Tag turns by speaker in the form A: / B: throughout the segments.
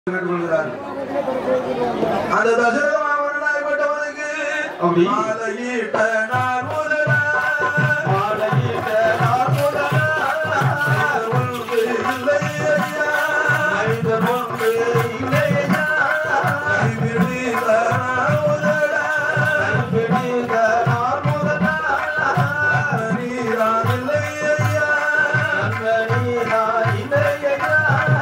A: கேட்டுக்கொள்கிறார் அந்த தசரத மாவட்டப்பட்டவனுக்கு
B: அப்படி.
A: மாலையிட்ட நாள் முதலா
B: மாலையிட்ட நாள் முதலா
A: ஒன்று இல்லை ஐயா.
B: மனிதர் ஒன்று இல்லையா
A: கைவிடுத நாள் முதலா
B: பிடித்த நாள் முதலா
A: நீரான் இல்லை ஐயா.
B: நன்மணியா இல்லையா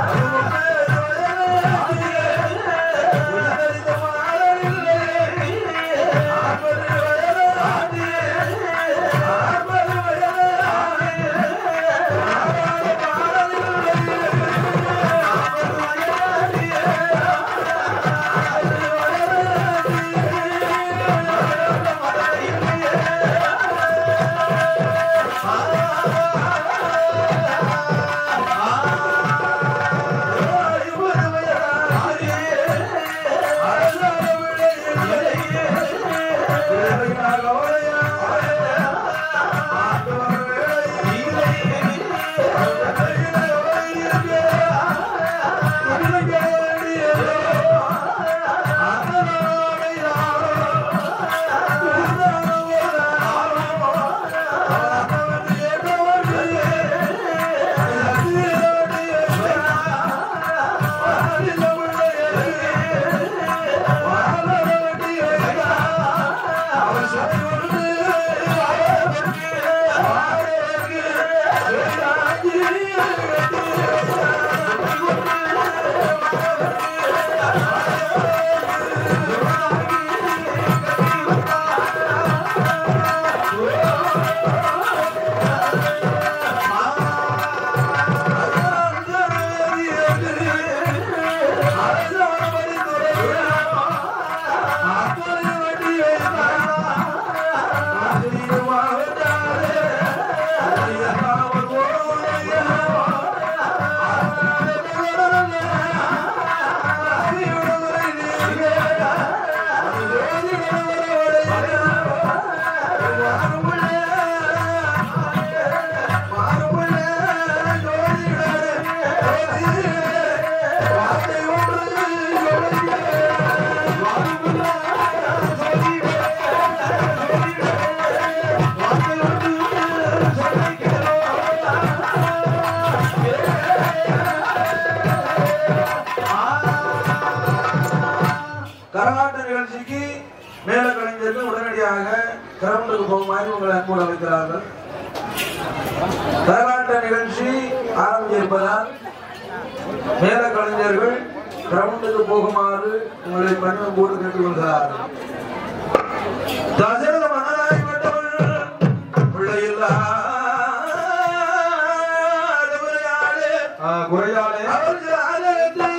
A: உலகறிந்த மாறன் இல்லை. ஆபத்து வயலாது. ஆபத்து வயலாது. ஆபத்து மாறன் இல்லை. கரகாட்ட நிகழ்ச்சிக்கு மேல கலைஞர்கள் உடனடியாக கிரவுண்டுக்கு போகுமாறு உங்களை அன்போடு அழைக்கிறார்கள் கரகாட்ட நிகழ்ச்சி ஆரம்பித்திருப்பதால் மேல கலைஞர்கள் கிரவுண்டுக்கு போகுமாறு உங்களை பணிவு போட்டு கேட்டுக்கொள்கிறார்கள் தசரத மன்னராய்ப்பட்டவள் பிள்ளையில்லா
B: குறையாளே
A: அவர் ஜாதகத்தை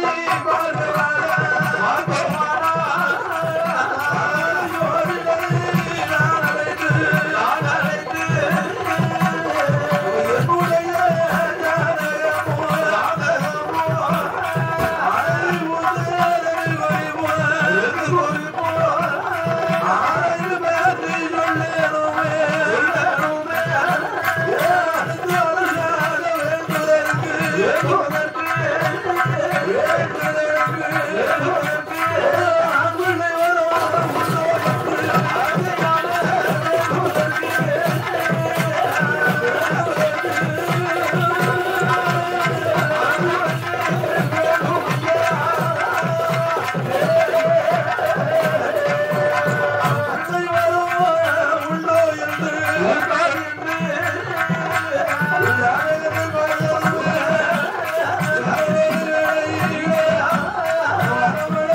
A: உண்டோ என்று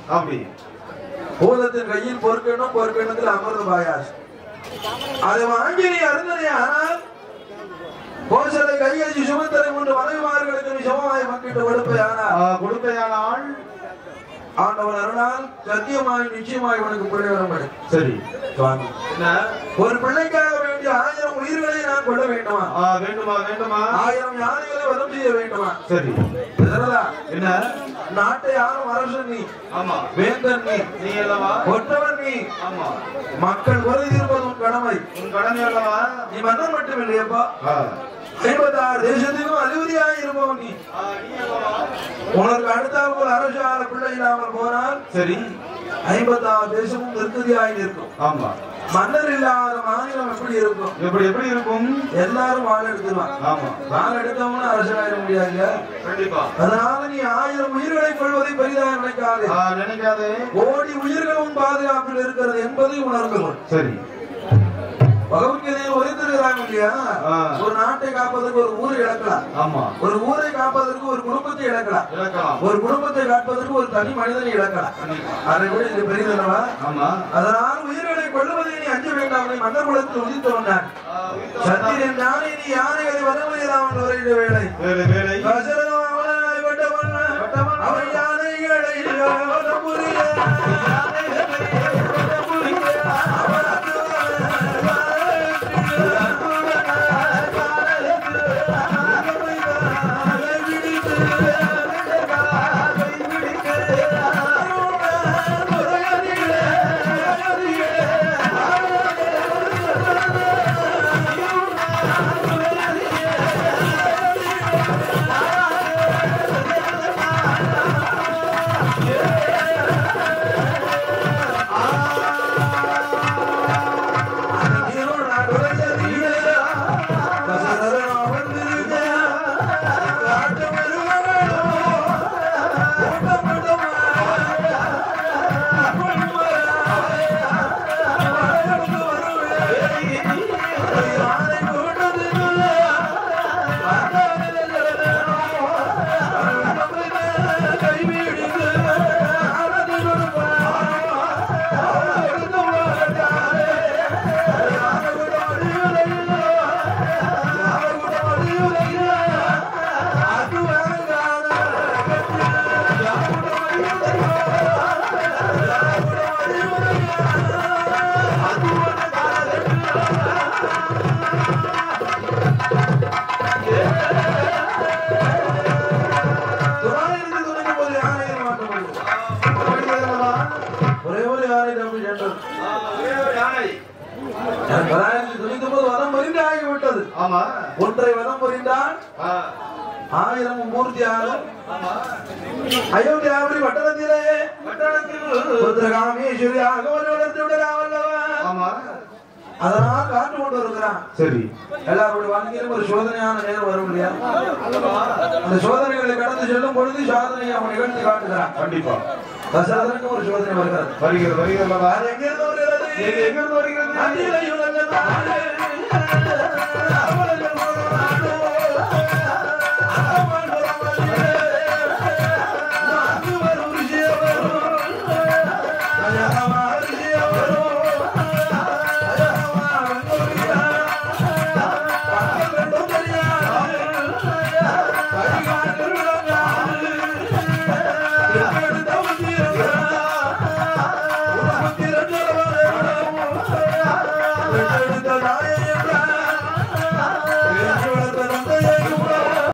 B: அப்படி
A: பூதத்தின் கையில் பொறுக்கணும் பொறுக்கணுங்கிற அமிர்த பாயாசம் அதை வாங்கி நீ அருந்தனை ஆனால் கோசலை கையெழுச்சி சுமத்தரை கொண்டு மனைவிமார்களுக்கு நீ சமமாய் பங்கிட்டு கொடுப்பை ஆனால்
B: ஆ, கொடுப்பையானால்
A: ஆண்டவன் அருளால் சத்தியமாய் நிச்சயமாய் உனக்கு பிள்ளை வர முடியும்
B: சரி
A: சுவாமி
B: என்ன
A: ஒரு பிள்ளைக்காக வேண்டிய ஆயிரம் உயிர்களை நான் கொள்ள வேண்டுமா
B: ஆ, வேண்டுமா வேண்டுமா
A: ஆயிரம் யானைகளை வதம் செய்ய வேண்டுமா
B: சரி
A: இதனதா
B: என்ன
A: நாட்டை ஆளும் அரசன் நீ
B: ஆமா
A: வேந்தன் நீ
B: நீ அல்லவா
A: கொற்றவன் நீ
B: ஆமா
A: மக்கள் வருதி இருப்பது உன் கடமை
B: உன் கடமை அல்லவா
A: நீ மன்னன் மட்டும் இல்லையப்பா
B: ஆ.
A: ஐம்பத்தாறு தேசத்துக்கும் அதிபதியாக இருப்பவன் நீ
B: ஆ, நீ அல்லவா
A: உனக்கு அடுத்தால் போல் அரசு ஆள பிள்ளை இல்லாமல் போனால்
B: சரி
A: ஐம்பத்தாறு தேசமும் நிற்கதியாய் நிற்கும்
B: ஆமா
A: மன்னர் இல்லாத மாநிலம் எப்படி இருக்கும்
B: எப்படி எப்படி இருக்கும்
A: எல்லாரும் வாழ எடுத்துருவான்
B: ஆமா
A: வாழ எடுத்தவனும் அரசனாயிட முடியாது
B: கண்டிப்பா
A: அதனால நீ ஆயிரம் உயிர்களை கொள்வதை பெரிதாக நினைக்காதே
B: ஆ, நினைக்காதே
A: கோடி உயிர்களும் பாதுகாப்பில் இருக்கிறது என்பதை உணர்ந்து கொள்
B: சரி
A: பகவத்கீதையில் ஒருத்தருகிறாங்க இல்லையா
B: ஆ.
A: ஒரு நாட்டை காப்பதற்கு ஒரு ஊரை இழக்கலாம்
B: ஆமா
A: ஒரு ஊரை காப்பதற்கு ஒரு குடும்பத்தை இழக்கலாம்
B: இழக்கலாம்
A: ஒரு குடும்பத்தை காப்பதற்கு ஒரு தனி மனிதனை இழக்கலாம்
B: கண்டிப்பா
A: அதை விட இது பெரியதல்லவா
B: ஆமா
A: அதனால் உயிர்களை கொள்வதை நீ அஞ்ச வேண்டாம் நீ மன்னர் குலத்தில் உதித்தவன் நான்
B: ஆ, உயிர்த்தவன்
A: சத்திரன் ஞானி நீ யானைகளை வரமுடியலாம் வருகிற வேலை
B: வேலை வேலை
A: தசரதம் அவனாய் வெட்டவன் அவன் யானைகளை வரமுடிய ஒரே ஒரு யானை நம்பி சென்றது
B: ஆ, ஒரே ஒரு யானை
A: எனக்கு பலாயிரத்தி துணிக்கும் போது வதம் புரிந்து ஆகிவிட்டது
B: ஆமா
A: ஒன்றை வதம் புரிந்தால்
B: ஆ,
A: ஆயிரம் மூர்த்தி ஆகும்
B: ஆமா
A: அயோத்தியாபுரி பட்டணத்திலே
B: பட்டணத்தில்
A: புத்திரகாமேஸ்வரியாக ஒரு வளர்த்து விடலாமல்லவா
B: ஆமா
A: அதனால் காட்டு கொண்டு வருகிறான்
B: சரி
A: எல்லாருடைய வாழ்க்கையிலும் ஒரு சோதனையான நேரம் வரும் இல்லையா அந்த சோதனைகளை கடந்து செல்லும் பொழுது சாதனையை அவன் நிகழ்த்தி காட்டுகிறான்
B: கண்டிப்பா
A: தசரதனுக்கு ஒரு சோதனை வருகிறது
B: வருகிறது வருகிறது
A: அது எங்கிருந்து வருகிறது
B: எங்க- எங்கிருந்து வருகிறது
A: நந்தியிலே உலக நாடு.